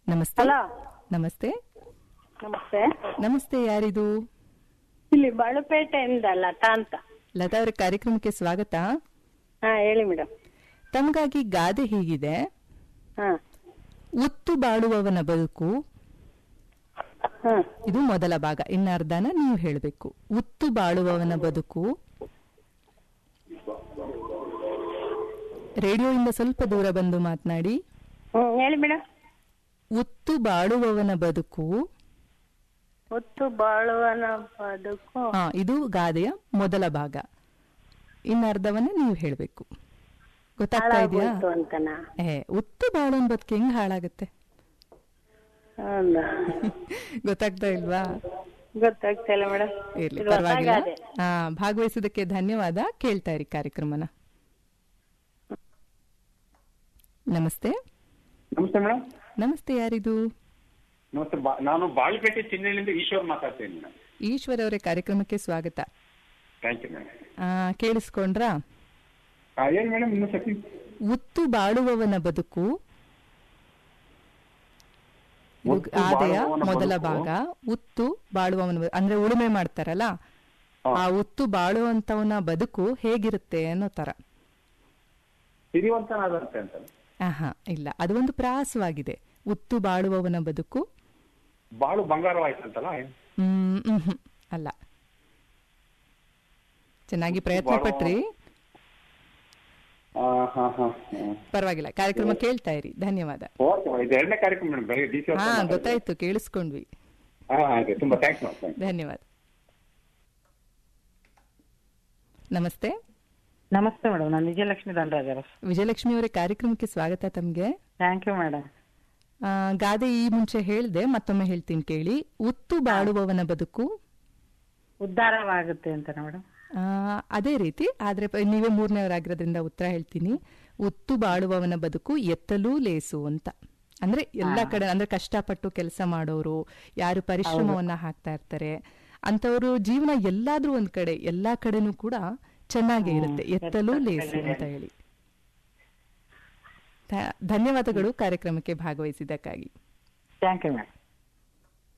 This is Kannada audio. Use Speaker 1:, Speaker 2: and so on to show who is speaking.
Speaker 1: ನಮಸ್ತೆ
Speaker 2: ಹಲೋ
Speaker 1: ನಮಸ್ತೆ
Speaker 2: ನಮಸ್ತೆ
Speaker 1: ನಮಸ್ತೆ ಯಾರಿದು
Speaker 2: ಇಲ್ಲಿ ಬಾಳುಪೇಟೆಯಿಂದ ಲತಾ ಅಂತ
Speaker 1: ಲತಾ ಅವರ ಕಾರ್ಯಕ್ರಮಕ್ಕೆ ಸ್ವಾಗತ
Speaker 2: ಹಾ ಹೇಳಿ ಮೇಡಮ್
Speaker 1: ತಮಗಾಗಿ ಗಾದೆ ಹೀಗಿದೆ
Speaker 2: ಹಾ
Speaker 1: ಉತ್ತು ಬಾಳುವವನ ಬದುಕು
Speaker 2: ಹಾ
Speaker 1: ಇದು ಮೊದಲ ಭಾಗ ಇನ್ನರ್ಧನ ನೀವು ಹೇಳಬೇಕು ಉತ್ತು ಬಾಳುವವನ ಬದುಕು ರೇಡಿಯೋಯಿಂದ ಸ್ವಲ್ಪ ದೂರ ಬಂದು ಮಾತನಾಡಿ
Speaker 2: ಹ್ಮ್ ಹೇಳಿ ಮೇಡಮ್
Speaker 1: ಉತ್ತು ಬಾಳುವವನ ಬದುಕು
Speaker 2: ಹೊತ್ತು ಬಾಳುವನ ಬದುಕು
Speaker 1: ಹಾ ಇದು ಗಾದೆಯ ಮೊದಲ ಭಾಗ ಇನ್ನರ್ಧವನ್ನ ನೀವು ಹೇಳಬೇಕು ಗೊತ್ತಾಗ್ತಾ ಇದೆಯಾ
Speaker 2: ಹಾಳಾಗೋಯ್ತು ಅಂತನಾ
Speaker 1: ಏ ಉತ್ತು ಬಾಳೋನ್ ಬದುಕು ಹೆಂಗ್ ಹಾಳಾಗತ್ತೆ
Speaker 2: ಹೌದಾ
Speaker 1: ಗೊತ್ತಾಗ್ತಾ ಇಲ್ವಾ
Speaker 2: ಗೊತ್ತಾಗ್ತಾ ಇಲ್ಲ ಮೇಡಮ್
Speaker 1: ಇರ್ಲಿ ಪರವಾಗಿಲ್ಲ ಹಾ ಭಾಗವಹಿಸಿದಕ್ಕೆ ಧನ್ಯವಾದ ಕೇಳ್ತಾ ಇರಿ ಕಾರ್ಯಕ್ರಮನ ನಮಸ್ತೆ
Speaker 3: ನಮಸ್ತೆ ಮೇಡಮ್
Speaker 1: ನಮಸ್ತೆ ಯಾರಿದು
Speaker 3: ನಮಸ್ತೆ ಬಾ- ನಾನು ಬಾಳಿಪೇಟೆ ಚಿನ್ನಳ್ಳಿಯಿಂದ ಈಶ್ವರ್ ಮಾತಾಡ್ತೀನಿ ಮೇಡಮ್
Speaker 1: ಈಶ್ವರ್ ಅವರೇ ಕಾರ್ಯಕ್ರಮಕ್ಕೆ ಸ್ವಾಗತ
Speaker 3: ಥ್ಯಾಂಕ್ ಯು ಮೇಡಮ್
Speaker 1: ಆ, ಕೇಳಿಸ್ಕೊಂಡ್ರಾ
Speaker 3: ಏನ್ ಮೇಡಮ್ ಇನ್ನೂ ಸತಿ
Speaker 1: ಉತ್ತು ಬಾಳುವವನ ಬದುಕು ಇದು
Speaker 3: ಉತ್ತು
Speaker 1: ಆದಯ
Speaker 3: ಬಾಳುವವನ
Speaker 1: ಮೊದಲ
Speaker 3: ಬದುಕು.
Speaker 1: ಭಾಗ ಉತ್ತು ಬಾಳುವವನ ಬ- ಅಂದ್ರೆ ಉಳುಮೆ ಮಾಡ್ತಾರಲ್ಲ
Speaker 3: ಹಾ.
Speaker 1: ಆ ಉತ್ತು ಬಾಳುವಂತವನ ಬದುಕು ಹೇಗಿರುತ್ತೆ ಅನ್ನೋ ತರ
Speaker 3: ಸಿರಿವಂತನಾದಂತೆ ಅಂತ
Speaker 1: ಆಹಾ ಇಲ್ಲ ಅದು ಒಂದು ಪ್ರಾಸವಾಗಿದೆ ಉತ್ತು ಬಾಳುವವನ ಬದುಕು
Speaker 3: ಬಾಳು ಬಂಗಾರವಾಯ್ತಂತಲ್ಲ
Speaker 1: ಹ್ಮ್ ಹ್ಮ್, ಹ್ಮ್. ಅಲ್ಲ ಚೆನ್ನಾಗಿ ಪ್ರಯತ್ನ
Speaker 3: ಬಾಳುವ-
Speaker 1: ಪಟ್ರಿ
Speaker 3: ಆ, ಹಾ ಹಾ
Speaker 1: ಪರವಾಗಿಲ್ಲ ಕಾರ್ಯಕ್ರಮ ಕೇಳ್ತಾ ಇರಿ ಧನ್ಯವಾದ
Speaker 3: ಓಕೆ ಮೇಡಮ್ ಇದು ಎರಡನೇ ಕಾರ್ಯಕ್ರಮ ಮೇಡಮ್ ಬೆಳಗ್ಗೆ ಡಿ ಸಿ
Speaker 1: ಹಾ ಗೊತ್ತಾಯ್ತು ಕೇಳಿಸ್ಕೊಂಡ್ವಿ
Speaker 3: ಹಾ ಆಯ್ತು ತುಂಬಾ ಥ್ಯಾಂಕ್ಸ್ ಮೇಡಮ್
Speaker 1: ಧನ್ಯವಾದ ನಮಸ್ತೆ
Speaker 4: ನಮಸ್ತೆ ಮೇಡಮ್ ನಾನು ವಿಜಯಲಕ್ಷ್ಮಿ ದಂಡರಾಜರು
Speaker 1: ವಿಜಯಲಕ್ಷ್ಮಿ ಅವರೇ ಕಾರ್ಯಕ್ರಮಕ್ಕೆ ಸ್ವಾಗತ ತಮ್ಗೆ
Speaker 4: ಥ್ಯಾಂಕ್ ಯು ಮೇಡಮ್
Speaker 1: ಆ, ಗಾದೆ ಈ ಮುಂಚೆ ಹೇಳ್ದೆ ಮತ್ತೊಮ್ಮೆ ಹೇಳ್ತೀನಿ ಕೇಳಿ ಉತ್ತು ಬಾಳುವವನ ಬದುಕು
Speaker 4: ಉದ್ಧಾರವಾಗುತ್ತೆ ಅಂತ ಮೇಡಮ್
Speaker 1: ಆ, ಅದೇ ರೀತಿ ಆದ್ರೆ ಪ- ನೀವೇ ಮೂರನೇವರಾಗಿರೋದ್ರಿಂದ ಉತ್ತರ ಹೇಳ್ತೀನಿ ಉತ್ತು ಬಾಳುವವನ ಬದುಕು ಎತ್ತಲೂ ಲೇಸು ಅಂತ ಅಂದ್ರೆ ಎಲ್ಲ ಕಡೆ ಅಂದ್ರೆ ಕಷ್ಟಪಟ್ಟು ಕೆಲಸ ಮಾಡೋರು ಯಾರು ಪರಿಶ್ರಮವನ್ನ ಹಾಕ್ತಾ ಇರ್ತಾರೆ ಅಂತವರು ಜೀವನ ಎಲ್ಲಾದ್ರೂ ಒಂದ್ ಕಡೆ ಎಲ್ಲಾ ಕಡೆನೂ ಕೂಡ ಚೆನ್ನಾಗೇ ಇರುತ್ತೆ ಎತ್ತಲೂ ಲೇಸು ಅಂತ ಹೇಳಿ ಧ- ಧನ್ಯವಾದಗಳು ಕಾರ್ಯಕ್ರಮಕ್ಕೆ ಭಾಗವಹಿಸಿದ್ದಕ್ಕಾಗಿ
Speaker 4: ಥ್ಯಾಂಕ್ ಯು ಮೇಡಮ್